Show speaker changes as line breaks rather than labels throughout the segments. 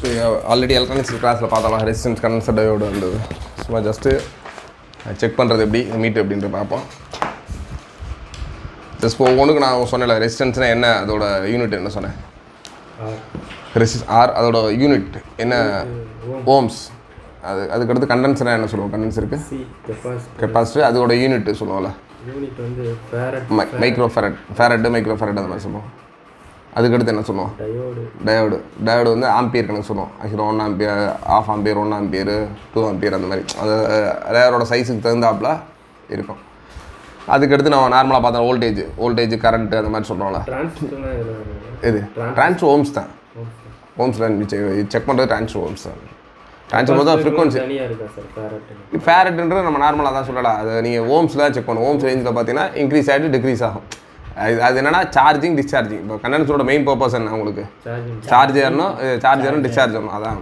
Already electronics கிளாஸில் பார்த்தாலும் resistance condenser diode வந்தது சும்மா ஜஸ்ட்டு செக் பண்ணுறது எப்படி மீட் எப்படின்ட்டு பார்ப்போம் ஜஸ்ட் ஒவ்வொன்றுக்கு நான் சொன்னேன்ல ரெசிஸ்டன்ஸ்னால் என்ன அதோட யூனிட் என்ன சொன்னேன் ரெசிஸ் ஆர் அதோட யூனிட் என்ன ஓம்ஸ் அது அதுக்கடுத்து கண்டென்சராக என்ன சொல்லுவோம் கண்டென்சருக்கு
சி கெப்பாசிட்டி
கெப்பாசிட்டி அதோட யூனிட் சொல்லுவோம்ல
யூனிட் வந்து ஃபேரட்
மை micro farad farad micro farad அந்த மாதிரி சொல்லுவோம் அதுக்கடுத்து என்ன சொல்லுவோம்
டயோடு
டயோடு டயோடு வந்து ஆம்பியர் கணக்கு சொல்லுவோம் ஆக்சுவலாக one ampere half ampere one ampere two ampere அந்த மாதிரி அது டயரோட சைஸுக்கு தகுந்தாப்புல இருக்கும் அதுக்கடுத்து நம்ம நார்மலாக பார்த்தா வோல்டேஜ் வோல்டேஜ் கரண்ட் அந்த மாதிரி சொல்கிறோம்ல
டிரான்ஸ்ஃபர்னா இதில்
இது ட்ரான்ஸ் ஓம்ஸ் தான் ஓம்ஸ் தான் செக் பண்ணுறது ட்ரான்ஸ் ஓம்ஸ் தான் ட்ரான்ஸ்ஃபர் தான் ஃப்ரீக்வன்சி
தனியாக இருக்கா சார் ஃபேரட்
ஃபேரட்ன்றது நம்ம நார்மலாக தான் சொல்லலாம் அது நீங்கள் ஓம்ஸ் தான் செக் பண்ணுவோம் ஓம்ஸ் ரேஞ்சில் பார்த்தீங்கன்னா இன்க்ரீஸ் ஆகிட்டு டிக்ரீஸ் ஆகும் அது அது என்னன்னா சார்ஜிங் டிஸ்சார்ஜிங் இப்போ கண்டென்ஸோட மெயின் பர்பஸ் என்ன உங்களுக்கு
சார்ஜிங்
சார்ஜர்னும் சார்ஜரும் டிஸ்சார்ஜரும் அதான்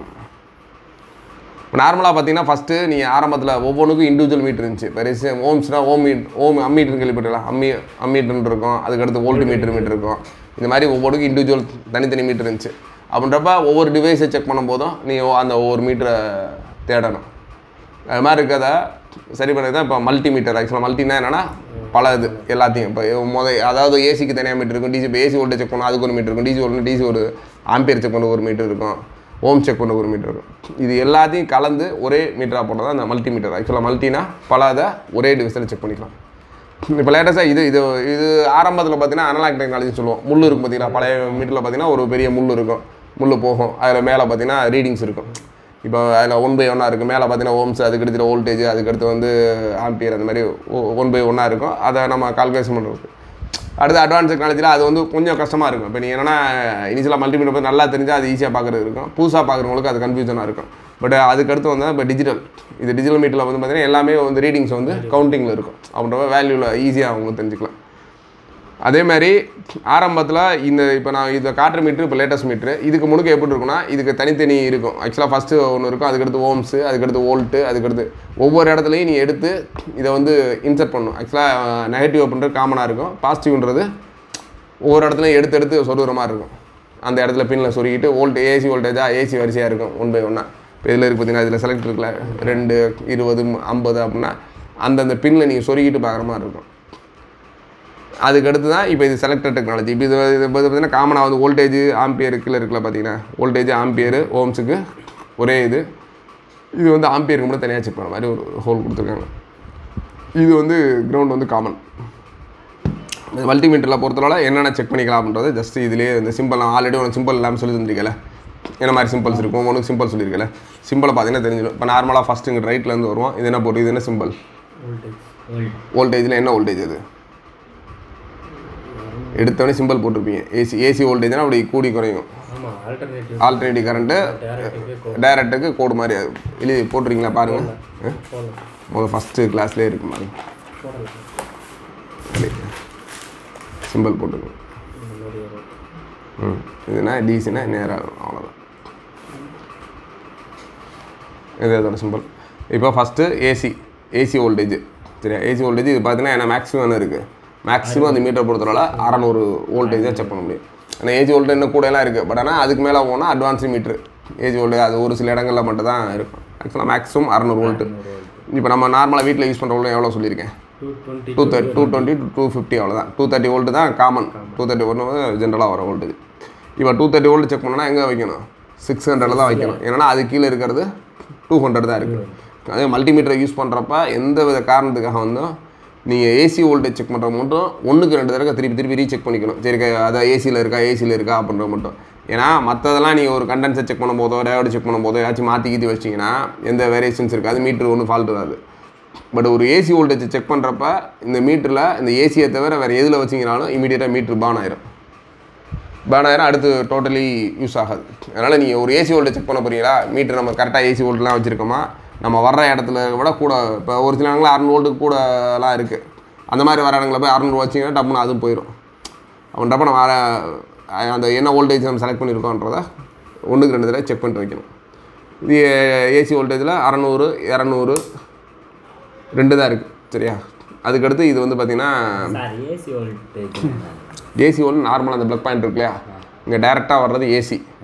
நார்மலாக பார்த்தீங்கன்னா ஃபஸ்ட்டு நீங்கள் ஆரம்பத்தில் ஒவ்வொன்றுக்கும் இண்டிவிஜுவல் மீட்டர் இருந்துச்சு இப்போ ரெசி ஓம்ஸ்னா ஓம் மீட் ஓம் அம்மீட்டர்னு கேள்விப்பட்டலாம் அம்மி அம்மீட்டர்னு இருக்கும் அதுக்கடுத்து வோல்ட் மீட்டர் மீட்டர் இருக்கும் இந்த மாதிரி ஒவ்வொன்றுக்கும் இண்டிவிஜுவல் தனித்தனி மீட்டர் இருந்துச்சு அப்படின்றப்ப ஒவ்வொரு டிவைஸை செக் பண்ணும்போதும் நீ அந்த ஒவ்வொரு மீட்டரை தேடணும் அது மாதிரி இருக்கிறத சரி பண்ணது தான் இப்போ மல்டி மீட்டர் ஆக்சுவலாக மல்டினா என்னன்னா பல இது எல்லாத்தையும் இப்போ முத அதாவது ஏசிக்கு தனியாக மீட்டர் இருக்கும் டிசி இப்போ ஏசி வோல்டேஜ் செக் பண்ணால் அதுக்கு ஒரு மீட்டர் இருக்கும் டிசி வோல்ட் டிசி ஒரு ஆம்பியர் செக் பண்ண ஒரு மீட்டர் இருக்கும் ஓம் செக் பண்ண ஒரு மீட்டர் இருக்கும் இது எல்லாத்தையும் கலந்து ஒரே மீட்டராக போட்டால் தான் அந்த மல்டி மீட்டர் ஆக்சுவலாக மல்டினா பல இதை ஒரே டிவிஸில் செக் பண்ணிக்கலாம் இப்போ லேட்டஸ்ட்டாக இது இது இது ஆரம்பத்தில் பார்த்தீங்கன்னா அனலாக் டெக்னாலஜி சொல்லுவோம் முள் இருக்கும் பார்த்தீங்கன்னா பழைய மீட்டரில் பார்த்தீங்கன்னா ஒரு பெரிய முள் இருக்கும் முள் போகும் அதில் மேலே பார்த்தீங்கன்னா ரீடிங்ஸ் இருக்கும் இப்போ அதில் ஒன் பை ஒன்னாக இருக்குது மேலே பார்த்தீங்கன்னா ஓம்ஸ் அதுக்கடுத்து வோல்டேஜ் அதுக்கடுத்து வந்து ஆம்பியர் அந்த மாதிரி ஒன் பை ஒன்னாக இருக்கும் அதை நம்ம கால்குலேஷன் பண்ணுறது அடுத்து அட்வான்ஸ் டெக்னாலஜியில் அது வந்து கொஞ்சம் கஷ்டமாக இருக்கும் இப்போ நீங்கள் என்னன்னா இனிஷியலாக மல்டிமீட்டர் பற்றி நல்லா தெரிஞ்சால் அது ஈஸியாக பார்க்குறது இருக்கும் புதுசாக பார்க்குறவங்களுக்கு அது கன்ஃபியூஷனாக இருக்கும் பட் அதுக்கடுத்து வந்து இப்போ டிஜிட்டல் இது டிஜிட்டல் மீட்டரில் வந்து பார்த்தீங்கன்னா எல்லாமே வந்து ரீடிங்ஸ் வந்து கவுண்டிங்கில் இருக்கும் அப்படின்ற வேல்யூவில் ஈஸியாக அவங்க தெரிஞ்சுக்கலாம் அதே மாதிரி ஆரம்பத்தில் இந்த இப்போ நான் இதை காட்டுற மீட்ரு இப்போ லேட்டஸ்ட் மீட்ரு இதுக்கு முழுக்க எப்படி இருக்குன்னா இதுக்கு தனித்தனி இருக்கும் ஆக்சுவலாக ஃபஸ்ட்டு ஒன்று இருக்கும் அதுக்கடுத்து ஓம்ஸு அதுக்கடுத்து வோல்ட்டு அதுக்கடுத்து ஒவ்வொரு இடத்துலையும் நீ எடுத்து இதை வந்து இன்சர்ட் பண்ணணும் ஆக்சுவலாக நெகட்டிவ் அப்படின்றது காமனாக இருக்கும் பாசிட்டிவ்ன்றது ஒவ்வொரு இடத்துலையும் எடுத்து எடுத்து சொருகிற மாதிரி இருக்கும் அந்த இடத்துல பின்னில் சொருகிட்டு வோல்ட் ஏசி வோல்டேஜாக ஏசி வரிசையாக இருக்கும் ஒன் பை ஒன்னாக இப்போ இதில் இருக்கு பார்த்தீங்கன்னா இதில் செலக்ட் இருக்குல்ல ரெண்டு இருபது ஐம்பது அப்படின்னா அந்தந்த பின்னில் நீங்கள் சொருகிட்டு பார்க்குற மாதிரி இருக்கும் அதுக்கடுத்து தான் இப்போ இது செலக்டட் டெக்னாலஜி இப்போ இது இது பார்த்தீங்கன்னா காமனாக வந்து வோல்டேஜ் ஆம்பியர் கீழே இருக்குல்ல பார்த்தீங்கன்னா வோல்டேஜ் ஆம்பியர் ஓம்ஸுக்கு ஒரே இது இது வந்து ஆம்பியருக்கு மட்டும் தனியாக செக் பண்ண மாதிரி ஒரு ஹோல் கொடுத்துருக்காங்க இது வந்து கிரவுண்ட் வந்து காமன் மல்டிமீட்டரில் பொறுத்தவரை என்னென்ன செக் பண்ணிக்கலாம் அப்படின்றது ஜஸ்ட் இதுலேயே இந்த சிம்பிள் நான் ஆல்ரெடி உனக்கு சிம்பிள் இல்லாமல் சொல்லி தந்திருக்கல என்ன மாதிரி சிம்பிள்ஸ் இருக்கும் உனக்கு சிம்பிள் சொல்லியிருக்கல சிம்பிளை பார்த்தீங்கன்னா தெரிஞ்சிடும் இப்போ நார்மலாக ஃபஸ்ட்டு இங்கே ரைட்லேருந்து வருவோம் இது என்ன போட்டு இது என்ன சிம்பிள்
வோல்டேஜ்
வோல்டேஜில் என்ன வோல்டேஜ் அது எடுத்தவொடனே சிம்பிள் போட்டிருப்பீங்க ஏசி ஏசி வோல்டேஜ்னா அப்படி கூடி குறையும்
ஆமாம் ஆல்டர்னேட்டிவ்
ஆல்டர்னேட்டிவ் கரண்ட்டு
டேரக்டுக்கு
டைரக்டுக்கு கோடு மாதிரி அது எழுதி போட்டிருக்கீங்களா பாருங்கள்
போடலாம்
முதல் ஃபஸ்ட்டு கிளாஸ்லேயே இருக்கு மாதிரி
போடலாம்
சிம்பிள் போட்டுருக்கோம்
இந்த மாதிரி வரும்
ம் இதுனா டிசினா நேராக அவ்வளோதான் இது அதோட சிம்பிள் இப்போ ஃபஸ்ட்டு ஏசி ஏசி வோல்டேஜ் சரியா ஏசி வோல்டேஜ் இது பார்த்தீங்கன்னா என்ன மேக்ஸிமம் இருக்குது மேக்ஸிமம் அந்த மீட்டர் பொறுத்தவரை அறநூறு வோல்டேஜ் தான் செக் பண்ண முடியும் ஏன்னா ஏஜ் வோல்டேஜ் இன்னும் கூட எல்லாம் இருக்குது பட் ஆனால் அதுக்கு மேலே போனால் அட்வான்ஸ் மீட்ரு ஏஜ் வோல்டேஜ் அது ஒரு சில இடங்களில் மட்டும் தான் இருக்கும் ஆக்சுவலாக மேக்ஸிமம் அறநூறு வோல்ட்டு இப்போ நம்ம நார்மலாக வீட்டில் யூஸ் பண்ணுற வோல்ட் எவ்வளோ சொல்லியிருக்கேன்
two twenty
two thirty two twenty two fifty அவ்வளோதான் டூ தேர்ட்டி வோல்ட்டு தான் காமன் டூ தேர்ட்டி வோல்ட் ஜென்ரலாக வர வோல்டேஜ் இப்போ டூ தேர்ட்டி வோல்ட் செக் பண்ணோன்னா எங்கே வைக்கணும் சிக்ஸ் ஹண்ட்ரடில் தான் வைக்கணும் ஏன்னா அது கீழே இருக்கிறது டூ ஹண்ட்ரட் தான் இருக்குது அதே மல்டிமீட்டரை யூஸ் பண்ணுறப்ப எந்த வித காரணத்துக்காக வந்தும் நீங்கள் ஏசி வோல்டேஜ் செக் பண்ணுற மட்டும் ஒன்றுக்கு ரெண்டு தடவை திருப்பி திருப்பி ரீசெக் பண்ணிக்கணும் சரி க- அதான் ஏசியில் இருக்கா ஏசியில் இருக்கா அப்படின்ற மட்டும் ஏன்னா மற்றதெல்லாம் நீங்கள் ஒரு கண்டென்சர் செக் பண்ணும்போதோ டயோடு செக் பண்ணும்போதோ ஏதாச்சும் மாற்றி கீத்தி வச்சிங்கன்னா எந்த வேரியேஷன்ஸ் இருக்காது மீட்ரு ஒன்றும் ஃபால்ட் வராது பட் ஒரு ஏசி வோல்டேஜ் செக் பண்ணுறப்ப இந்த மீட்டரில் இந்த ஏசியை தவிர வேறு எதில் வச்சிங்கனாலும் இமீடியட்டாக மீட்ரு பான் ஆயிரும் பான் ஆயிரும் அடுத்து டோட்டலி யூஸ் ஆகாது அதனால் நீங்கள் ஒரு ஏசி வோல்டேஜ் செக் பண்ண போறீங்களா மீட்டர் நம்ம கரெக்டாக ஏசி வோல்ட்லாம் வச்சுருக்கோமா நம்ம வர்ற இடத்துல விட கூட இப்போ ஒரு சில இடங்களில் அறநூறு வோல்ட்டுக்கு கூடலாம் இருக்குது அந்த மாதிரி வர இடங்களில் போய் அறநூறு வச்சிங்கன்னா டப்புன்னு அதுவும் போயிடும் அப்படின்றப்ப நம்ம வர- அந்த என்ன வோல்டேஜ் நம்ம செலக்ட் பண்ணியிருக்கோன்றத ஒன்றுக்கு ரெண்டு தடவை செக் பண்ணிட்டு வைக்கணும் இது ஏசி வோல்டேஜில் அறநூறு இரநூறு ரெண்டு தான் இருக்குது சரியா அதுக்கடுத்து இது வந்து பார்த்திங்கன்னா
sir AC voltage
AC volt நார்மலாக அந்த ப்ளக் பாயிண்ட் இருக்கு இல்லையா இங்கே டேரெக்டாக வர்றது ஏசி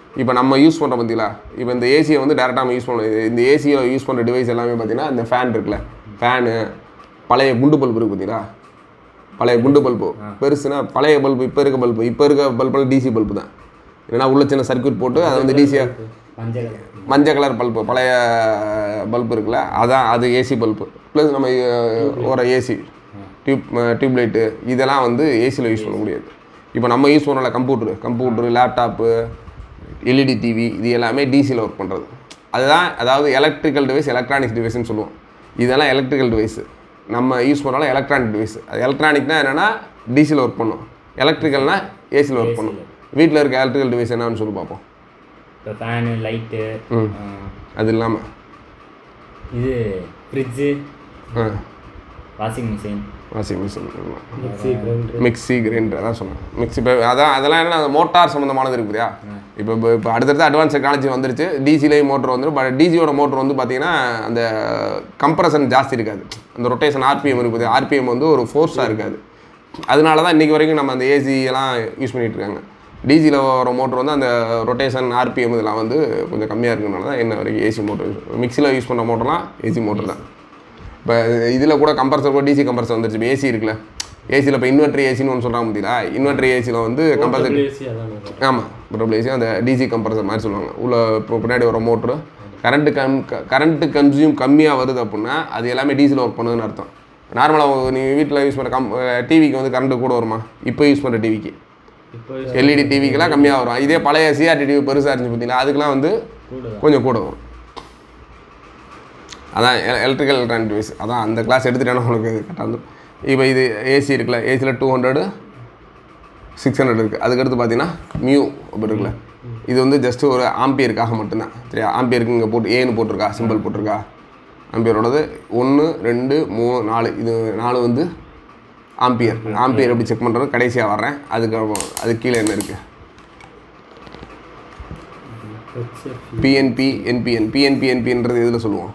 இப்போ நம்ம யூஸ் பண்ணுறோம் பார்த்தீங்களா இப்போ இந்த ஏசியை வந்து டேரெக்டாக நம்ம யூஸ் பண்ண இந்த ஏசியை யூஸ் பண்ணுற டிவைஸ் எல்லாமே பார்த்தீங்கன்னா இந்த ஃபேன் இருக்குல்ல ஃபேனு பழைய குண்டு பல்பு இருக்குது பார்த்தீங்களா பழைய குண்டு பல்பு பெருசுனா பழைய பல்பு இப்போ இருக்க பல்பு இப்போ இருக்க பல்பெல்லாம் டிசி பல்பு தான் இல்லைன்னா உள்ள சின்ன சர்க்யூட் போட்டு அதை வந்து டிசியாக
மஞ்சள்
மஞ்சள் கலர் பல்பு பழைய பல்பு இருக்குல்ல அதான் அது ஏசி பல்பு ப்ளஸ் நம்ம அஹ், ஒரு ஏசி டியூப் டியூப் லைட்டு இதெல்லாம் வந்து ஏசியில் யூஸ் பண்ண முடியாது இப்போ நம்ம யூஸ் பண்ணல computer computer laptop LED TV இது எல்லாமே டிசியில் ஒர்க் பண்ணுறது அதுதான் அதாவது எலக்ட்ரிக்கல் டிவைஸ் எலக்ட்ரானிக்ஸ் டிவைஸ்னு சொல்லுவோம் இதெல்லாம் எலக்ட்ரிக்கல் டிவைஸு நம்ம யூஸ் பண்ணாலும் எலக்ட்ரானிக் டிவைஸ் அது எலக்ட்ரானிக்னா என்னென்னா டிசியில் ஒர்க் பண்ணும் எலக்ட்ரிக்கல்னா ஏசியில் ஒர்க் பண்ணும் வீட்டில் இருக்க எலக்ட்ரிக்கல் டிவைஸ் என்னன்னு சொல்லி பார்ப்போம்
இப்போ ஃபேனு லைட்டு
அது இல்லாமல்
இது ஃப்ரிட்ஜு
ஆ
washing machine
washing machine
mixie grinder
mixie grinder அதான் சொன்னேன் மிக்ஸி இப்போ அதான் அதெல்லாம் என்ன அந்த மோட்டார் சம்மந்தமானது இருக்குதுயா இப்போ இப்போ இப்போ அடுத்தடுத்து அட்வான்ஸ் டெக்னாலஜி வந்துருச்சு டிசிலேயும் மோட்டர் வந்துடும் பட் டிசியோட மோட்டர் வந்து பார்த்தீங்கன்னா அந்த கம்ப்ரஷன் ஜாஸ்தி இருக்காது அந்த ரொட்டேஷன் ஆர்பிஎம் இருக்குது ஆர்பிஎம் வந்து ஒரு ஃபோர்ஸாக இருக்காது அதனால தான் இன்றைக்கி வரைக்கும் நம்ம அந்த ஏசி எல்லாம் யூஸ் பண்ணிகிட்டு இருக்காங்க டிசியில் வர மோட்டர் வந்து அந்த ரொட்டேஷன் ஆர்பிஎம் இதெல்லாம் வந்து கொஞ்சம் கம்மியாக இருக்கிறனால தான் என்ன வரைக்கும் ஏசி மோட்டர் மிக்ஸியில் யூஸ் பண்ணுற மோட்டர்லாம் ஏசி மோட்டர் தான் இப்போ இதில் கூட கம்ப்ரஸர் கூட டிசி கம்ப்ரஸர் வந்துருச்சு இப்போ ஏசி இருக்குல்ல ஏசியில் இப்போ இன்வெர்டர் ஏசின்னு ஒன்று சொல்கிறாங்க பார்த்தீங்களா இன்வெர்டர் ஏசியில் வந்து கம்ப்ரஸர்
ஏசி அதான்
ஆமாம் போர்ட்டபிள் ஏசி அந்த டிசி கம்ப்ரஸர் மாதிரி சொல்லுவாங்க உள்ள இப்போ பின்னாடி வர மோட்ரு கரண்ட்டு கம் கரண்ட்டு கன்சியூம் கம்மியாக வருது அப்படின்னா அது எல்லாமே டீசல் ஒர்க் பண்ணுதுன்னு அர்த்தம் நார்மலாக நீ வீட்டில் யூஸ் பண்ணுற கம் டிவிக்கு வந்து கரண்ட்டு கூட வருமா இப்போ யூஸ் பண்ணுற டிவிக்கு
இப்போ
எல்இடி டிவிக்கெல்லாம் கம்மியாக வரும் இதே பழைய சிஆர்டி டிவி பெருசாக இருந்துச்சு பார்த்தீங்களா அதுக்கெலாம் வந்து
கூட
கொஞ்சம் கூட வரும் அதான் எலக்ட்ரிக்கல் எலக்ட்ரானிக் டிவைஸ் அதான் அந்த கிளாஸ் எடுத்துட்டேன்னா உனக்கு கரெக்டாக வந்துடும் இப்போ இது ஏசி இருக்குல்ல ஏசியில் டூ ஹண்ட்ரடு சிக்ஸ் ஹண்ட்ரட் இருக்குது அதுக்கடுத்து பார்த்தீங்கன்னா மியூ அப்படி இருக்குல்ல இது வந்து ஜஸ்ட் ஒரு ஆம்பியருக்காக மட்டும்தான் சரியா ஆம்பியருக்கு இங்கே போட்டு ஏன்னு போட்டிருக்கா சிம்பிள் போட்டிருக்கா ஆம்பியரோடது ஒன்று ரெண்டு மூணு நாலு இது நாலு வந்து ஆம்பியர் ஆம்பியர் எப்படி செக் பண்ணுறது கடைசியாக வர்றேன் அதுக்கு அது கீழே என்ன இருக்குது பிஎன்பி என்பிஎன் பிஎன்பி என்பின்றது எதில் சொல்லுவோம்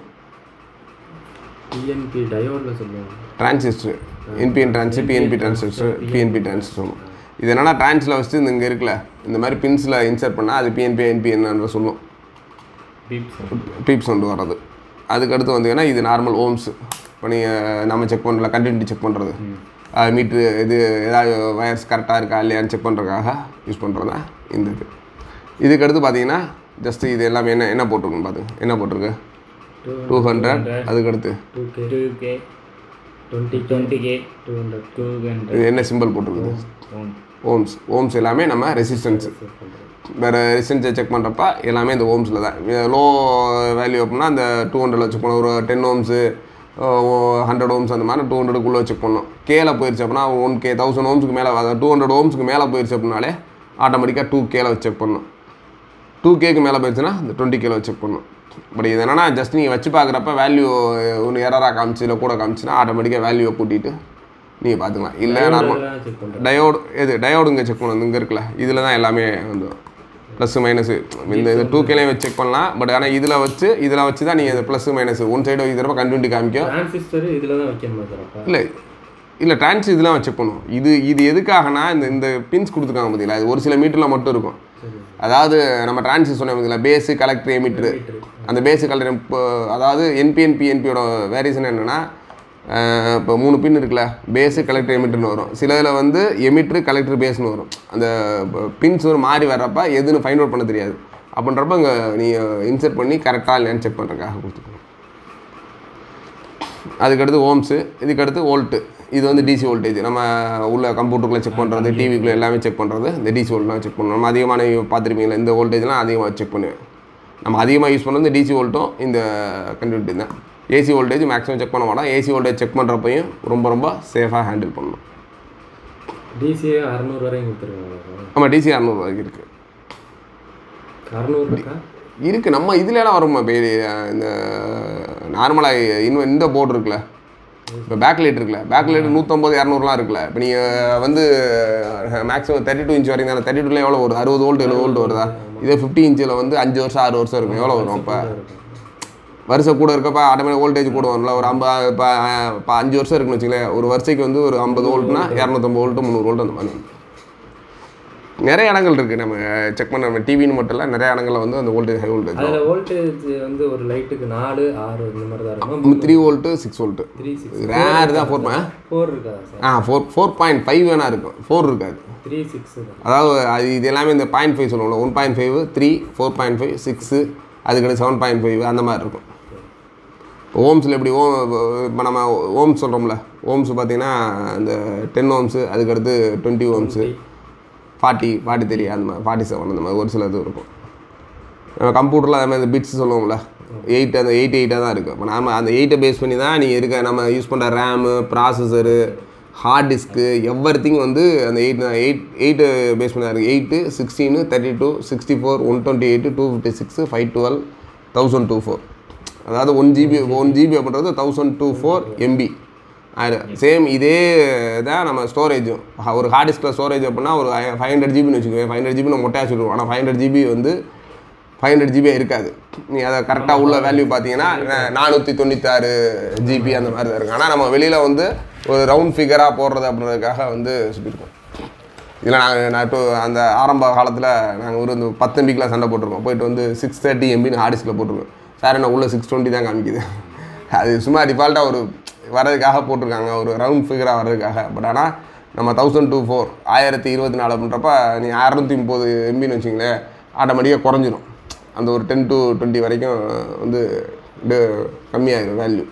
டிஎன்பி டயோடில் சொல்லுவாங்க
transistor NPN transistor PNP transistor PNP transistor சொல்லுவோம் இது என்னன்னா டிரான்ஸில் வச்சுட்டு இந்த இங்கே இருக்குல்ல இந்த மாதிரி பின்ஸில் இன்சர்ட் பண்ணால் அது பிஎன்பி என்பிஎன்னு சொல்லுவோம்
பீப்ஸ்
பீப் சவுண்டு வர்றது அதுக்கடுத்து வந்தீங்கன்னா இது நார்மல் ஓம்ஸ் இப்போ நீங்கள் நம்ம செக் பண்ணுறல கண்டினியூட்டி செக் பண்ணுறது மீட்ரு இது ஏதாவது வயர்ஸ் கரெக்டாக இருக்கா இல்லையான்னு செக் பண்ணுறதுக்காக யூஸ் பண்ணுறது தான் இந்த இது இதுக்கடுத்து பார்த்தீங்கன்னா ஜஸ்ட் இது எல்லாமே என்ன என்ன போட்டிருக்குன்னு பார்த்துங்க என்ன போட்டிருக்கு டூ ஹண்ட்ரட் அதுக்கடுத்து
two K two K twenty twenty K two hundred two hundred
இது என்ன சிம்பிள் போட்டிருக்குது ஓம்ஸ் ஓம்ஸ் எல்லாமே நம்ம ரெசிஸ்டன்ஸ் வேறு ரெசிஸ்டன்ஸை செக் பண்ணுறப்ப எல்லாமே இந்த ஓம்ஸில் தான் லோ வேல்யூ அப்படின்னா அந்த டூ ஹண்ட்ரட் செக் பண்ணணும் ஒரு டென் ஓம்ஸு ஹண்ட்ரட் ஓம்ஸ் அந்த மாதிரி டூ ஹண்ட்ரடுக்குள்ளே செக் பண்ணணும் கேல போயிடுச்சு அப்படின்னா ஒன் கே தௌசண்ட் ஓம்ஸுக்கு மேலே டூ ஹண்ட்ரட் ஓம்ஸுக்கு மேலே போயிடுச்சு அப்படின்னாலே ஆட்டோமேட்டிக்காக டூ கேல வச்சு செக் பண்ணணும் டூ கேக்கு மேலே போயிடுச்சுன்னா இந்த டுவெண்ட்டி கேல வச்சு செக் பண்ணணும் பட் இது என்னன்னா ஜஸ்ட் நீங்கள் வச்சு பார்க்குறப்ப வேல்யூ ஒன்று எரராக காமிச்சு இல்லை கூட காமிச்சுன்னா ஆட்டோமேட்டிக்காக வேல்யூவை கூட்டிட்டு நீங்கள் பார்த்துக்கலாம் இல்லை நார்மல்
செக் பண்ணுறேன்
டயோடு எது டயோடு இங்கே செக் பண்ணணும் இங்கே இருக்குல்ல இதில் தான் எல்லாமே வந்து ப்ளஸ் மைனஸு இந்த இது டூ கேலையும் வச்சு செக் பண்ணலாம் பட் ஆனால் இதில் வச்சு இதில் வச்சு தான் நீங்கள் ப்ளஸ் மைனஸ் ஒன் சைடு இது தடவை கண்டினியூட்டி காமிக்கும்
டிரான்சிஸ்டர் இதில் தான் வைக்கணுமா சார் அப்போ
இல்லை இல்லை டிரான்ஸ் இதெல்லாம் வச்சு செக் பண்ணுவோம் இது இது எதுக்காகனா இந்த இந்த பின்ஸ் கொடுத்துருக்காங்க பார்த்தீங்களா இது ஒரு சில மீட்டரில் மட்டும் இருக்கும் அதாவது நம்ம டிரான்சிஸ் சொன்ன பார்த்தீங்களா பேஸு கலெக்டர் எமிட்ரு அந்த பேஸு கலெக்டர் இப்போ அதாவது என்பிஎன் பிஎன்பியோட வேரியேஷன் என்னென்னா இப்போ மூணு பின் இருக்குல்ல பேஸு கலெக்டர் எமிட்டர்னு வரும் சில இதில் வந்து எமிட்ரு கலெக்டர் பேஸ்னு வரும் அந்த பின்ஸ் ஒரு மாறி வர்றப்ப எதுன்னு ஃபைண்ட் அவுட் பண்ண தெரியாது அப்படின்றப்ப இங்கே நீங்கள் இன்சர்ட் பண்ணி கரெக்டாக இல்லையான்னு செக் பண்ணுறதுக்காக கொடுத்துருக்கோம் அதுக்கடுத்து ஓம்ஸு இதுக்கடுத்து வோல்ட்டு இது வந்து டிசி வோல்டேஜ் நம்ம உள்ள கம்ப்யூட்டருக்குள்ளே செக் பண்ணுறது டிவிக்குள்ளே எல்லாமே செக் பண்ணுறது இந்த டிசி வோல்ட்லாம் செக் பண்ணணும் நம்ம அதிகமான பார்த்துருப்பீங்களா இந்த வோல்டேஜ்லாம் அதிகமாக செக் பண்ணுவேன் நம்ம அதிகமாக யூஸ் பண்ணுறது இந்த டிசி வோல்ட்டும் இந்த கண்டினியூட்டி தான் ஏசி வோல்டேஜ் மேக்ஸிமம் செக் பண்ண மாட்டோம் ஏசி வோல்டேஜ் செக் பண்ணுறப்பையும் ரொம்ப ரொம்ப சேஃபாக ஹேண்டில் பண்ணணும்
டிசியே அறநூறு வரையும் கொடுத்துருக்காங்க
ஆமாம் டிசி அறநூறு வரைக்கும் இருக்குது
அறநூறு இருக்கா
இருக்குது நம்ம இதுலலாம் வருமா இப்போ இந்த நார்மலாக இன்னும் இந்த போர்டு இருக்குல்ல இப்போ பேக் லைட் இருக்குல்ல பேக் லைட் நூற்றம்பது இரநூறுலாம் இருக்குல்ல இப்போ நீங்கள் வந்து மேக்ஸிமம் தேர்ட்டி டூ இன்ச் வரைக்கும் தானே தேர்ட்டி டூல எவ்வளோ வருது அறுபது வோல்ட் எழுபது வோல்ட் வருதா இதே ஃபிஃப்டி இன்ச்சில் வந்து அஞ்சு வருஷம் ஆறு வருஷம் இருக்கும் எவ்வளோ வரும் இப்போ வருஷம் கூட இருக்கப்ப ஆட்டோமேட்டிக் வோல்டேஜ் கூட வரும்ல ஒரு ஐம்பது இப்போ இப்போ அஞ்சு வருஷம் இருக்குன்னு வச்சுங்களேன் ஒரு வருஷத்துக்கு வந்து ஒரு ஐம்பது வோல்ட்னா இரநூத்தம்பது வோல்ட்டு முந்நூறு வோல்ட் அந்த மாதிரி வரும். நிறைய இடங்கள் இருக்குது நம்ம செக் பண்ண நம்ம டிவின்னு மட்டும் இல்லை நிறைய இடங்கள்ல வந்து அந்த வோல்டேஜ் ஹை வோல்டேஜ்
அதில் வோல்டேஜ் வந்து ஒரு லைட்டுக்கு நாலு ஆறு இந்த மாதிரி தான் இருக்கும்
three volt six volt
three six
rare தான் ஃபோர்
ஃபோர் இருக்காதா சார்
ஆ ஃபோர் ஃபோர் பாயிண்ட் ஃபைவ் வேணா இருக்கும் ஃபோர் இருக்காது
த்ரீ சிக்ஸ் தான்
அதாவது அது இது எல்லாமே இந்த பாயிண்ட் ஃபைவ் சொல்லுவோம்ல one point five three four point five six அதுக்கடுத்து செவன் பாயிண்ட் ஃபைவ் அந்த மாதிரி இருக்கும் ஓம்ஸில் எப்படி ஓம் இப்போ நம்ம ஓம்ஸ் சொல்கிறோம்ல ஓம்ஸ் பார்த்தீங்கன்னா இந்த டென் ஓம்ஸு அதுக்கடுத்து twenty ohms forty forty three அந்த மாதிரி ஃபார்ட்டி செவன் அந்த மாதிரி ஒரு சில இது இருக்கும் நம்ம கம்ப்யூட்டரில் அதே மாதிரி இந்த பிட்ஸ் சொல்லுவோம்ல எயிட் அந்த எயிட் எயிட்டாக தான் இருக்குது இப்போ நாம அந்த எயிட்டை பேஸ் பண்ணி தான் நீங்கள் இருக்க நம்ம யூஸ் பண்ணுற RAM processor hard disk everything வந்து அந்த எயிட் எயிட் எயிட்டு பேஸ் பண்ணி தான் இருக்குது eight sixteen thirty two sixty four one twenty eight two fifty six five twelve thousand two four அதாவது ஒன் ஜிபி ஒன் ஜிபி அப்படின்றது thousand two four MB same இதே தான் நம்ம ஸ்டோரேஜும் ஒரு ஹார்ட் டிஸ்கில் ஸ்டோரேஜ் அப்படின்னா ஒரு ஃபைவ் ஹண்ட்ரட் ஜிபின்னு வச்சுக்கோங்க ஃபைவ் ஹண்ட்ரட் ஜிபி நம்ம மொட்டையாக சொல்லுவோம் ஆனால் ஃபைவ் ஹண்ட்ரட் ஜிபி வந்து ஃபைவ் ஹண்ட்ரட் ஜிபியாக இருக்காது நீ அதை கரெக்டாக உள்ள வேல்யூ பார்த்தீங்கன்னா நானூற்றி தொண்ணூத்தாறு ஜிபி அந்த மாதிரி தான் இருக்கும் ஆனால் நம்ம வெளியில் வந்து ஒரு ரவுண்ட் ஃபிகராக போடுறது அப்படின்றதுக்காக வந்து சொல்லியிருக்கோம் இதில் நாங்கள் நான் டூ அந்த ஆரம்ப காலத்தில் நாங்கள் ஒரு இந்த பத்து எம்பிக்கெலாம் சண்டை போட்டிருக்கோம் போயிட்டு வந்து சிக்ஸ் தேர்ட்டி எம்பின்னு ஹார்ட் டிஸ்கில் போட்டிருக்கோம் சார் என்ன உள்ள சிக்ஸ் டுவெண்ட்டி தான் காமிக்குது அது சும்மா டிஃபால்ட்டாக ஒரு வர்றதுக்காக போட்டிருக்காங்க ஒரு ரவுண்ட் ஃபிகராக வர்றதுக்காக பட் ஆனால் நம்ம தௌசண்ட் டூ ஃபோர் ஆயிரத்தி இருபத்தி நாலு அப்படின்றப்ப நீ அறநூற்றி முப்பது எம்பின்னு வச்சிங்களேன் ஆட்டோமேட்டிக்காக குறைஞ்சிரும் அந்த ஒரு டென் டு டுவெண்ட்டி வரைக்கும் வந்து இது கம்மியாகிடும் வேல்யூ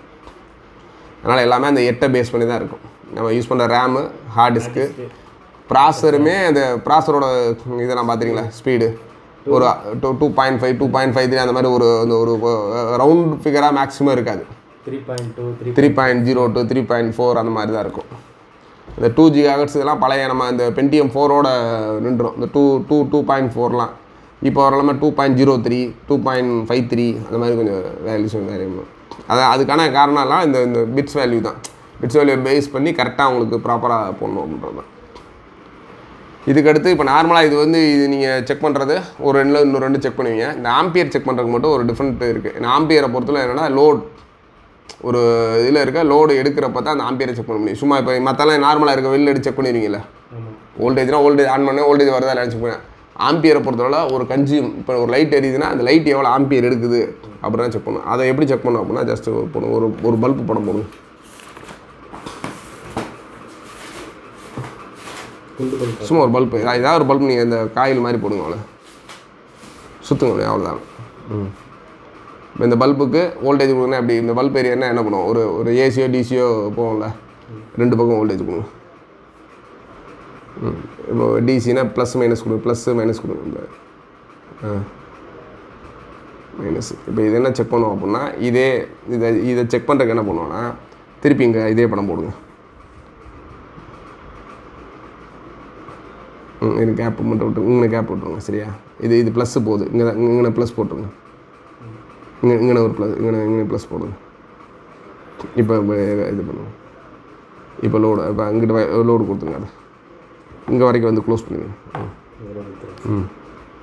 அதனால் எல்லாமே அந்த எட்டை பேஸ் பண்ணி தான் இருக்கும் நம்ம யூஸ் பண்ணுற ரேமு ஹார்ட் டிஸ்க்கு ப்ராசருமே அந்த ப்ராசரோட இதெல்லாம் பார்த்துறீங்களா ஸ்பீடு ஒரு two two point five two point five three அந்த மாதிரி ஒரு அந்த ஒரு ரவுண்ட் ஃபிகராக மேக்ஸிமம் இருக்காது
three point two three
three point zero two three point four அந்த மாதிரி தான் இருக்கும் இந்த டூ ஜி இதெல்லாம் பழைய நம்ம இந்த பென்டிஎம் ஃபோரோட நின்றுடும் இந்த டூ டூ டூ பாயிண்ட் ஃபோர்லாம் இப்போ வரலாமல் two point zero three two point five three அந்த மாதிரி கொஞ்சம் வேல்யூஸ் வேறு அதான் அதுக்கான காரணம்லாம் இந்த இந்த பிட்ஸ் வேல்யூ தான் பிட்ஸ் வேல்யூ பேஸ் பண்ணி கரெக்டாக உங்களுக்கு ப்ராப்பராக போடணும் அப்படின்றது தான் இதுக்கடுத்து இப்போ நார்மலாக இது வந்து இது நீங்கள் செக் பண்ணுறது ஒரு ரெண்டில் இன்னொரு ரெண்டு செக் பண்ணுவீங்க இந்த ஆம்பியர் செக் பண்ணுறதுக்கு மட்டும் ஒரு டிஃப்ரெண்ட் இருக்குது இந்த ஆம்பியரை பொறுத்தவரை என்னென்னா லோட் ஒரு இதில் இருக்க லோடு எடுக்கிறப்ப தான் அந்த ஆம்பியரை செக் பண்ண முடியும் சும்மா இப்போ மற்றெல்லாம் நார்மலாக இருக்க வெளில எடுத்து செக் பண்ணிடுவீங்களா
ஆமாம்
வோல்டேஜ்னா வோல்டேஜ் ஆன் பண்ண வோல்டேஜ் வருதா இல்லைன்னு செக் பண்ணேன் ஆம்பியரை பொறுத்தவரை ஒரு கன்சியூம் இப்போ ஒரு லைட் எரியுதுன்னா அந்த லைட் எவ்வளோ ஆம்பியர் எடுக்குது அப்படின்னு செக் பண்ணும் அதை எப்படி செக் பண்ணும் அப்படின்னா ஜஸ்ட் ஒரு போடும் ஒரு ஒரு பல்பு படம் போடும்
குண்டு பல்ப்
சும்மா ஒரு பல்பு ஏதாவது ஒரு பல்ப் நீங்கள் இந்த காயில் மாதிரி போடுங்க அவ்வளோ சுற்றுங்க அவ்வளோதான் ம் இப்போ இந்த பல்புக்கு வோல்டேஜ் கொடுக்கணும் அப்படி இந்த பல்ப் ஏரியானா என்ன பண்ணுவோம் ஒரு ஒரு ஏசியோ டிசியோ போவோம்ல ரெண்டு பக்கம் வோல்டேஜ் கொடுங்க ம் இப்போ டிசினா ப்ளஸ் மைனஸ் கொடுங்க ப்ளஸ் மைனஸ் கொடுங்க இந்த ஆ மைனஸ் இப்போ இது என்ன செக் பண்ணுவோம் அப்படின்னா இதே இதை இதை செக் பண்ணுறதுக்கு என்ன பண்ணுவோம்னா திருப்பி இங்கே இதே படம் போடுங்க ம் இது கேப் மட்டும் விட்டு இங்கே கேப் விட்ருங்க சரியா இது இது ப்ளஸ்ஸு போகுது இங்கே தான் இங்கே ப்ளஸ் போட்டுருங்க இங்கே இங்கே ஒரு ப்ளஸ் இங்கே இங்கே ப்ளஸ் போடுங்க இப்போ இப்போ இது பண்ணுங்க இப்போ லோடு இப்போ அங்கிட்ட லோடு கொடுத்துருங்க அது இங்கே வரைக்கும் வந்து க்ளோஸ் பண்ணிடுங்க ம். ம்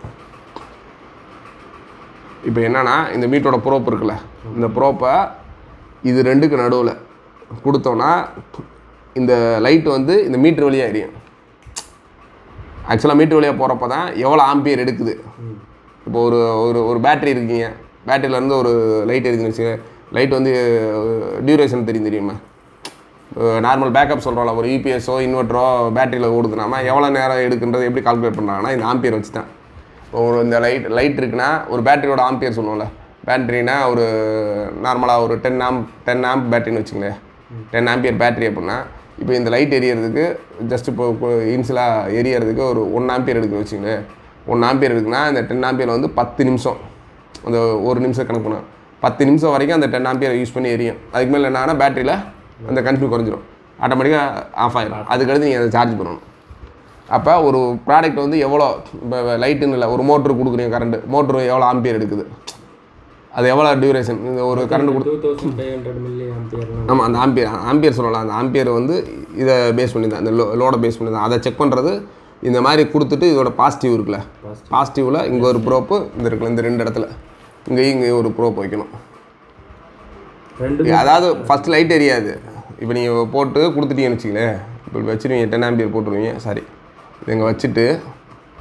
இப்போ என்னன்னா இந்த மீட்டரோட ப்ரோப் இருக்குல்ல இந்த ப்ரோப்பை இது ரெண்டுக்கு நடுவில் கொடுத்தோன்னா இந்த லைட் வந்து இந்த மீட்டர் வழியாக எரியும் ஆக்சுவலாக மீட்டர் வழியாக போகிறப்ப தான் எவ்வளோ ஆம்பியர் எடுக்குது இப்போ ஒரு ஒரு ஒரு பேட்டரி இருக்கீங்க பேட்டரியிலேருந்து ஒரு லைட் எரியுதுன்னு வச்சுக்க லைட் வந்து டியூரேஷன் தெரியும் தெரியுமா நார்மல் பேக்கப் சொல்கிறோம்ல ஒரு யூபிஎஸ்ஸோ இன்வெர்ட்டரோ பேட்டரியில் ஓடுதுனாமா எவ்வளோ நேரம் எடுக்குன்றது எப்படி கால்குலேட் பண்ணுறாங்கன்னா இந்த ஆம்பியர் வச்சு தான் இப்போ ஒரு இந்த லைட் லைட் இருக்குன்னா ஒரு பேட்டரியோட ஆம்பியர் சொல்லுவோம்ல பேட்டரினா ஒரு நார்மலாக ஒரு டென் ஆம்ப் டென் ஆம்ப் பேட்டரின்னு வச்சுங்களேன் டென் ஆம்பியர் பேட்டரி அப்படின்னா இப்போ இந்த லைட் எரியறதுக்கு ஜஸ்ட் இப்போ இன்சிலாக எரியறதுக்கு ஒரு ஒன் ஆம்பியர் எடுக்குன்னு வச்சுங்களேன் ஒன் ஆம்பியர் இருக்குன்னா இந்த டென் ஆம்பியர் வந்து பத்து நிமிஷம் அந்த ஒரு நிமிஷம் கணக்கு பண்ணா பத்து நிமிஷம் வரைக்கும் அந்த டென் ஆம்பியர் யூஸ் பண்ணி எரியும் அதுக்கு மேலே என்னன்னா பேட்டரியில் அந்த கன்ஃபியூ குறைஞ்சிரும் ஆட்டோமேட்டிக்காக ஆஃப் ஆயிடும் அதுக்கடுத்து நீங்கள் அதை சார்ஜ் பண்ணணும் அப்போ ஒரு ப்ராடக்ட் வந்து எவ்வளோ இப்போ லைட்டுன்னு இல்லை ஒரு மோட்ரு கொடுக்குறீங்க கரண்ட் மோட்ரு எவ்வளோ ஆம்பியர் எடுக்குது அது எவ்வளோ டியூரேஷன் இந்த ஒரு கரண்ட் கொடு
two thousand five hundred milli ஆம்பியர்லாம்
ஆமாம் அந்த ஆம்பியர் ஆம்பியர் சொல்லலாம் அந்த ஆம்பியர் வந்து இதை பேஸ் பண்ணி தான் இந்த லோ லோடை பேஸ் பண்ணி தான் அதை செக் பண்ணுறது இந்த மாதிரி கொடுத்துட்டு இதோட பாசிட்டிவ் இருக்குல்ல பாசிட்டிவில் இங்கே ஒரு ப்ரோப்பு இந்த இருக்குல்ல இந்த ரெண்டு இடத்துல இங்கேயும் இங்கே ஒரு ப்ரோப் வைக்கணும்
ரெண்டு
அதாவது ஃபஸ்ட் லைட் எரியாது இப்போ நீங்கள் போட்டு கொடுத்துட்டீங்கன்னு வச்சுங்களேன் இப்போ வச்சுருவீங்க டென் ஆம்பியர் போட்டுருவீங்க சாரி இதை இங்கே வச்சுட்டு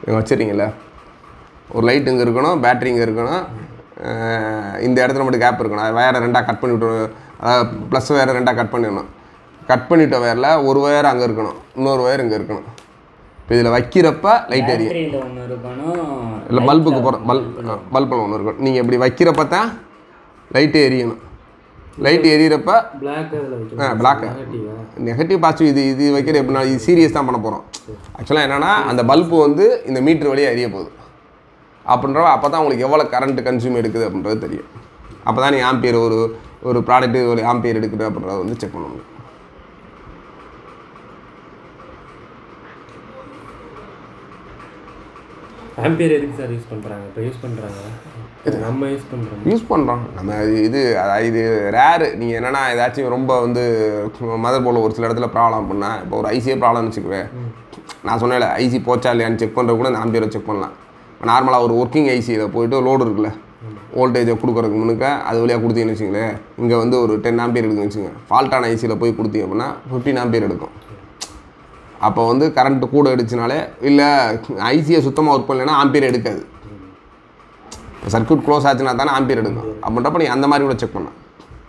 நீங்கள் வச்சுருக்கீங்கள ஒரு லைட் இங்கே இருக்கணும் பேட்டரி இங்கே இருக்கணும் அஹ் இந்த இடத்துல மட்டும் கேப் இருக்கணும் அது வேறு ரெண்டாக கட் பண்ணி விட்டு அதாவது ப்ளஸ் வேறு ரெண்டாக கட் பண்ணிடணும் கட் பண்ணிட்ட வேரில் ஒரு ஒயர் அங்கே இருக்கணும் இன்னொரு ஒயர் இங்கே இருக்கணும் இப்போ இதில் வைக்கிறப்ப லைட் எரியும்
பேட்டரியில் ஒன்று இருக்கணும்
இல்லை பல்புக்கு போகிற பல்ப் பல்பில் ஒன்று இருக்கும் நீங்கள் இப்படி வைக்கிறப்ப தான் லைட்டு எரியணும் லைட் எரியறப்ப
பிளாக் அதில் வைக்கணும்
பிளாக்
நெகட்டிவா
நெகட்டிவ் பாசிட்டிவ் இது இது வைக்கிற எப்படின்னா இது சீரியஸ் தான் பண்ண போகிறோம் ஆக்சுவலாக என்னென்னா அந்த பல்பு வந்து இந்த மீட்ரு வழியாக எரிய போகுது அப்படின்றப்ப அப்போ தான் உங்களுக்கு எவ்வளோ கரண்ட் கன்சியூம் எடுக்குது அப்படின்றது தெரியும் அப்போ தான் நீ ஆம்பியர் ஒரு ஒரு ப்ராடக்ட்டு ஒரு ஆம்பியர் எடுக்குது அப்படின்றத வந்து செக் பண்ண முடியும்
ஆம்பியர் எதுக்கு சார் யூஸ் பண்ணுறாங்க இப்போ யூஸ் பண்ணுறாங்க நம்ம யூஸ் பண்ணுறோம்
யூஸ் பண்ணுறோம் நம்ம இது அதாவது இது ரேரு நீங்கள் என்னென்னா ஏதாச்சும் ரொம்ப வந்து மதர் போர்டில் ஒரு சில இடத்துல ப்ராப்ளம் பண்ணா இப்போ ஒரு ஐசியே ப்ராப்ளம்னு வச்சுக்குவேன் நான் சொன்னேன்ல ஐசி போச்சா இல்லையான்னு செக் பண்ணுறது கூட இந்த ஆம்பியரை செக் பண்ணலாம் இப்போ நார்மலாக ஒரு ஒர்க்கிங் ஐசியில் போயிட்டு லோடு இருக்குல்ல வோல்டேஜை கொடுக்குறதுக்கு முன்னுக்க அது வழியாக கொடுத்தீங்கன்னு வச்சுங்களேன் இங்கே வந்து ஒரு டென் ஆம்பியர் எடுக்குன்னு வச்சுங்க ஃபால்ட்டான ஐசியில் போய் கொடுத்தீங்க அப்படின்னா ஃபிஃப்டீன் ஆம்பியர் எடுக்கும் அப்போ வந்து கரண்ட்டு கூட அடிச்சினாலே இல்லை ஐசியை சுத்தமாக ஒர்க் பண்ணலைன்னா ஆம்பியர் எடுக்காது சர்க்யூட் க்ளோஸ் ஆச்சுன்னா தானே ஆம்பியர் எடுக்கும் அப்படின்றப்ப நீ அந்த மாதிரி கூட செக் பண்ண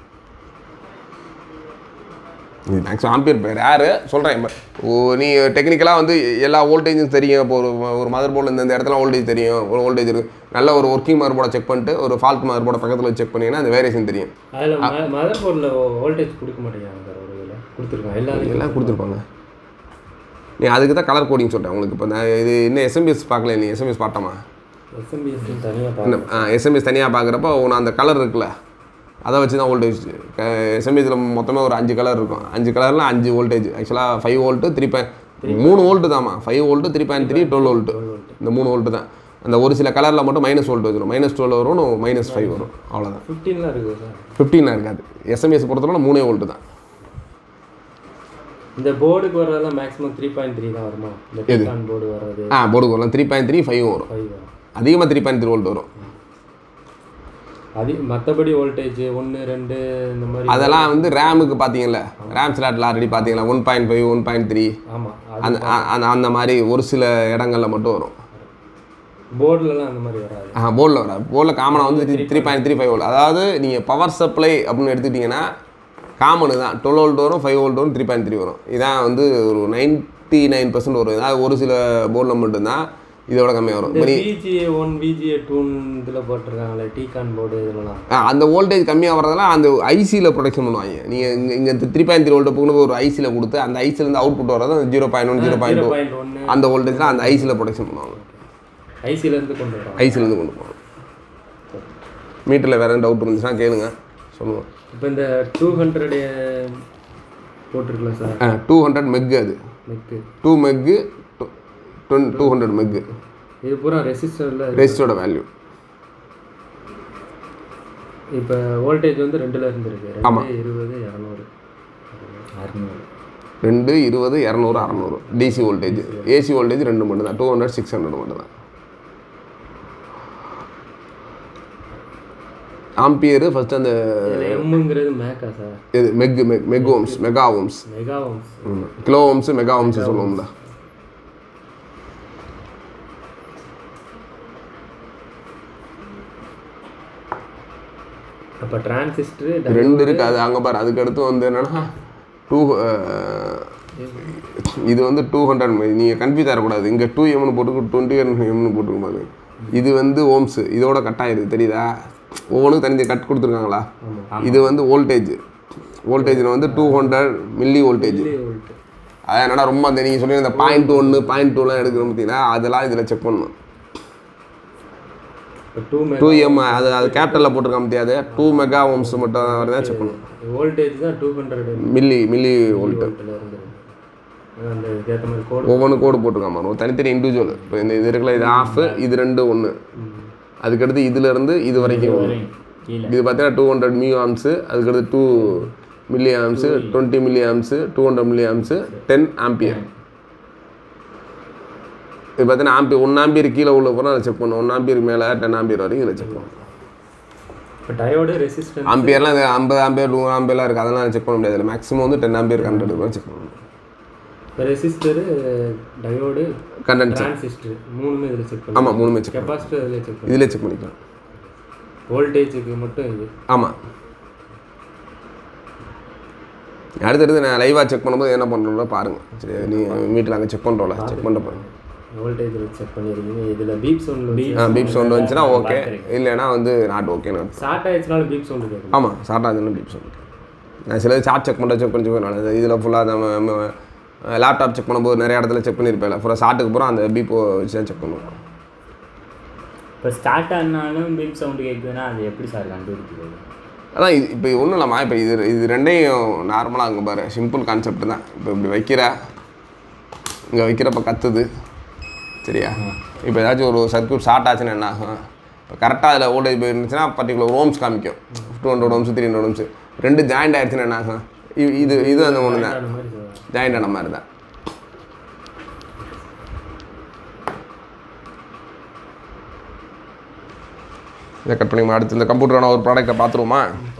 இது மேக்ஸிமம் ஆம்பியர் பேர் யார் சொல்கிறேன் ஓ நீ டெக்னிக்கலாக வந்து எல்லா வோல்டேஜும் தெரியும் இப்போ ஒரு ஒரு மதர் போர்டில் இந்த இந்த இடத்துல வோல்டேஜ் தெரியும் ஒரு வோல்டேஜ் இருக்குது நல்ல ஒரு ஒர்க்கிங் மதர் போர்டை செக் பண்ணிட்டு ஒரு ஃபால்ட் மதர் போர்டை பக்கத்தில் செக் பண்ணிங்கன்னா அந்த வேரியேஷன் தெரியும்
அதில் மதர் போர்டில் வோல்டேஜ் கொடுக்க மாட்டேங்கிறாங்க சார் ஒரு இதில் கொடுத்துருக்காங்க எல்லாரும்
எல்லாம் கொடுத்துருப்பாங்க நீ அதுக்கு தான் கலர் கோடிங் சொல்கிறேன் உங்களுக்கு இப்போ நான் இது இன்னும் எஸ்எம்பிஎஸ் பார்க்கல நீ எஸ்எம்பிஎஸ் பார்த்தோமா
எஸ்எம்பிஎஸ் தனியாக பார்க்கணும்
எஸ்எம்எஸ் தனியாக பார்க்குறப்போ உன அந்த கலர் இருக்குல்ல அதை வச்சு தான் வோல்டேஜ் எஸ்எம்எஸில் மொத்தமே ஒரு அஞ்சு கலர் இருக்கும் அஞ்சு கலரில் அஞ்சு வோல்டேஜ் ஆக்சுவலாக ஃபைவ் வோல்ட்டு த்ரீ பாயிண்ட் மூணு வோல்ட்டு தாம்மா five volt three point three twelve volt இந்த மூணு வோல்ட்டு தான் அந்த ஒரு சில கலரில் மட்டும் மைனஸ் வோல்ட் வரும் மைனஸ் டுவெல் வரும் மைனஸ் ஃபைவ் வரும் அவ்வளோதான்
ஃபிஃப்டீன்லாம் இருக்குது சார்
ஃபிஃப்டீனாக இருக்காது எஸ்எம்எஸ் பொறுத்தவரை மூணே வோல்ட்டு தான்
இந்த போர்டுக்கு வர்றதெல்லாம் மேக்ஸிமம் த்ரீ பாயிண்ட் த்ரீ தான் வருமா இந்த டிகான் போர்டு வர்றது
ஆ போர்டுக்கு வரலாம் த்ரீ பாயிண்ட் த்ரீ ஃபைவ் வரும்
ஃபைவ் வரும்
அதிகமாக த்ரீ பாயிண்ட் த்ரீ வோல்ட் வரும்
அது மற்றபடி வோல்டேஜ் ஒன்று ரெண்டு இந்த மாதிரி
அதெல்லாம் வந்து ரேமுக்கு பார்த்தீங்கல்ல ரேம் ஸ்லாட்டில் ஆல்ரெடி பார்த்தீங்களா one point five one point three
ஆமாம் அது
அந்த அ- அந்த அந்த மாதிரி ஒரு சில இடங்களில் மட்டும் வரும்
போர்டுலலாம் அந்த மாதிரி வராது
ஆ போர்டில் வராது போர்டில் காமனாக வந்து three point three five volt அதாவது நீங்கள் பவர் சப்ளை அப்படின்னு எடுத்துக்கிட்டிங்கன்னா காமனு தான் டுவெல் வோல்ட் வரும் ஃபைவ் வோல்ட் வரும் த்ரீ பாயிண்ட் த்ரீ வரும் இதான் வந்து ஒரு நைன்ட்டி நைன் பர்சன்ட் வரும் அதாவது ஒரு சில போர்டில் மட்டும்தான் இதோட கம்மியாக வரும்
இந்த
மணி
விஜிஏ ஒன் விஜிஏ டூன் இதில் போட்டிருக்காங்களே டீகான் போர்டு இதெல்லாம்
ஆ, அந்த வோல்டேஜ் கம்மியாக வரதெல்லாம் அந்த ஐசியில் ப்ரொடெக்ஷன் பண்ணுவாங்க நீங்கள் இங்கே இங்கே த்ரீ பாயிண்ட் த்ரீ வோல்ட் போகணும் ஒரு ஐசியில் கொடுத்து அந்த ஐசிலேருந்து அவுட்புட் வரது அந்த zero point one zero point
zero
two
point ஒன்று
அந்த வோல்டேஜ்லாம் அந்த ஐசியில் ப்ரொடெக்ஷன் பண்ணுவாங்க
ஐசிலேருந்து கொண்டு வரோம்
ஐசிலேருந்து கொண்டு போவாங்க மீட்டரில் வேறு டவுட் இருந்துச்சுன்னா கேளுங்க சொல்லுவோம்
இப்போ இந்த டூ ஹண்ட்ரட் போட்டிருக்கல சார்
டூ ஹண்ட்ரட் மெக்கு அது
நெக்கு
two meg two hundred meg
இது பூரா ரெசிஸ்டரில்
ரெஜிஸ்டரோட வேல்யூ
இப்போ வோல்டேஜ் வந்து ரெண்டுல இருந்து இருக்கு
ஆமா.
ரெண்டு இருபது இரநூறு அறுநூறு
ரெண்டு இருபது இரநூறு அறநூறு டிசி வோல்டேஜ் ஏசி வோல்டேஜ் ரெண்டு மட்டும் தான் டூ ஹண்ட்ரட் சிக்ஸ் ஹண்ட்ரட் மட்டும் தான் ஆம்பியர் ஃபர்ஸ்ட் அந்த
இதில் எம்முங்கிறது மேக்கா சார்
இது meg meg meg ohms mega ohms
mega ohms
kilo ohms mega ohms சொல்லுவோம்ல
அப்போ டிரான்சிஸ்டர்
ரெண்டு இருக்கு அது அங்கே பாரு அதுக்கு அடுத்து வந்து என்னன்னா டூ இது வந்து டூ ஹண்ட்ரட் நீங்கள் கன்ஃபியூஸ் ஆகக்கூடாது இங்கே டூ எம்னு போட்டுக்கு டுவெண்ட்டி எம்னு போட்டுருப்பாங்க இது வந்து ஓம்ஸ் இதோட கட் ஆயிருது தெரியுதா ஒவ்வொன்றுக்கும் தனி கட் கொடுத்துருக்காங்களா இது வந்து வோல்டேஜ் வோல்டேஜில் வந்து two hundred milli voltage
volt
அது என்னடா ரொம்ப அந்த நீங்கள் சொல்லி இந்த பாயிண்ட் ஒன்று பாயிண்ட் டூலாம் எடுக்கணும் பார்த்தீங்கன்னா அதெல்லாம் இதில் செக் பண்ணணும்
இப்போ டூ மெகா
டூ எம் அது அது கேபிட்டலில் போட்டிருக்க முடியாது டூ மெகா ஓம்ஸ் மட்டும் தான் செக் பண்ணணும்
வோல்டேஜ் தான் two hundred
milli milli volt
வோல்ட்டில் இருந்து அந்த இதுக்கேற்ற மாதிரி கோடு
ஒவ்வொன்று கோடு போட்டிருக்காம ஒரு தனித்தனி இண்டிவிஜுவல் இப்போ இந்த இது இருக்குல்ல இது ஆஃப் இது ரெண்டு ஒன்று அதுக்கடுத்து இதுலேருந்து இது வரைக்கும் ஒன்று
கீழே
இது பார்த்தீங்கன்னா டூ ஹண்ட்ரட் மியூ ஆம்ஸு அதுக்கடுத்து two milli amps twenty milli amps two hundred milli amps ten ampere இது பார்த்தீங்கன்னா ஆம்பியர் ஒன் ஆம்பியர் கீழே உள்ள போனால் அதை செக் பண்ணும் ஒன் ஆம்பியர் மேலே டென் ஆம்பியர் வரைக்கும் இதில் செக் பண்ணும்
இப்போ டயோடு ரெசிஸ்டன்ஸ்
ஆம்பியர்லாம் இது ஐம்பது ஆம்பியர் நூறு ஆம்பியர்லாம் இருக்குது அதெல்லாம் செக் பண்ண முடியாது மேக்ஸிமம் வந்து டென் ஆம்பியர் ஹண்ட்ரட் கூட செக் பண்ணணும்
ரெசிஸ்டரு டயோடு
கண்டென்சர்
டிரான்சிஸ்டர் மூணுமே இதில் செக் பண்ணி
ஆமாம் மூணுமே செக்
கெப்பாசிட்டர் இதில் செக் பண்ணி
இதிலே செக் பண்ணிக்கலாம்
வோல்டேஜுக்கு மட்டும் இது
ஆமாம் அடுத்தடுத்து நான் லைவாக செக் பண்ணும்போது என்ன பண்ணுறோம்ல பாருங்கள் சரி நீ வீட்டில் அங்கே செக் பண்ணுறோம்ல செக் பண்ணிட்டு பாருங்க
வோல்டேஜ் செக் பண்ணியிருக்கீங்க இதில் பீப் சவுண்ட்
ஆ பீப் சவுண்ட் வந்துச்சுன்னா ஓகே இல்லைன்னா வந்து நாட் ஓகேன்னு
ஸ்டார்ட் ஆயிடுச்சுனாலும் பீப் சவுண்டு கேட்கும்
ஆமாம் சார்ட்டாக இருந்தாலும் பீப் சவுண்ட் நான் சில சார்ட் செக் பண்ணுற செக் பண்ணி போயிடும் இதில் ஃபுல்லாக நம்ம லேப்டாப் செக் பண்ணும்போது நிறைய இடத்துல செக் பண்ணியிருப்பேன் ஃபுல்லாக ஷார்ட்டுக்கு அப்புறம் அந்த பீப்போ வச்சு தான் செக் பண்ணுவோம்
இப்போ ஸ்டார்ட் ஆனாலும் பீப் சவுண்டு கேட்குதுன்னா அது எப்படி சார் கண்டுபிடிக்கிறது
அதான் இது இப்போ ஒன்றும் இல்லாமல் இப்போ இது இது ரெண்டையும் நார்மலாக அங்கே பாரு சிம்பிள் கான்செப்ட் தான் இப்போ இப்படி வைக்கிற இங்கே வைக்கிறப்ப கத்துது சரியா இப்போ ஏதாச்சும் ஒரு சர்க்யூட் ஷார்ட் ஆச்சுன்னா என்ன ஆகும் இப்போ கரெக்டாக அதில் வோல்டேஜ் போயிருந்துச்சுன்னா பர்டிகுலர் ஓம்ஸ் காமிக்கும் two hundred ohms three hundred ohms ரெண்டு ஜாயிண்ட் ஆயிடுச்சுன்னா என்ன ஆகும் இது இது இது அந்த ஒன்று தான்
அந்த மாதிரி சொல்லுவாங்க
ஜாயிண்ட் ஆன மாதிரி தான் இதை கட் பண்ணி அடுத்து இந்த கம்ப்யூட்டரான ஒரு ப்ராடக்ட்டை பார்த்துருவோமா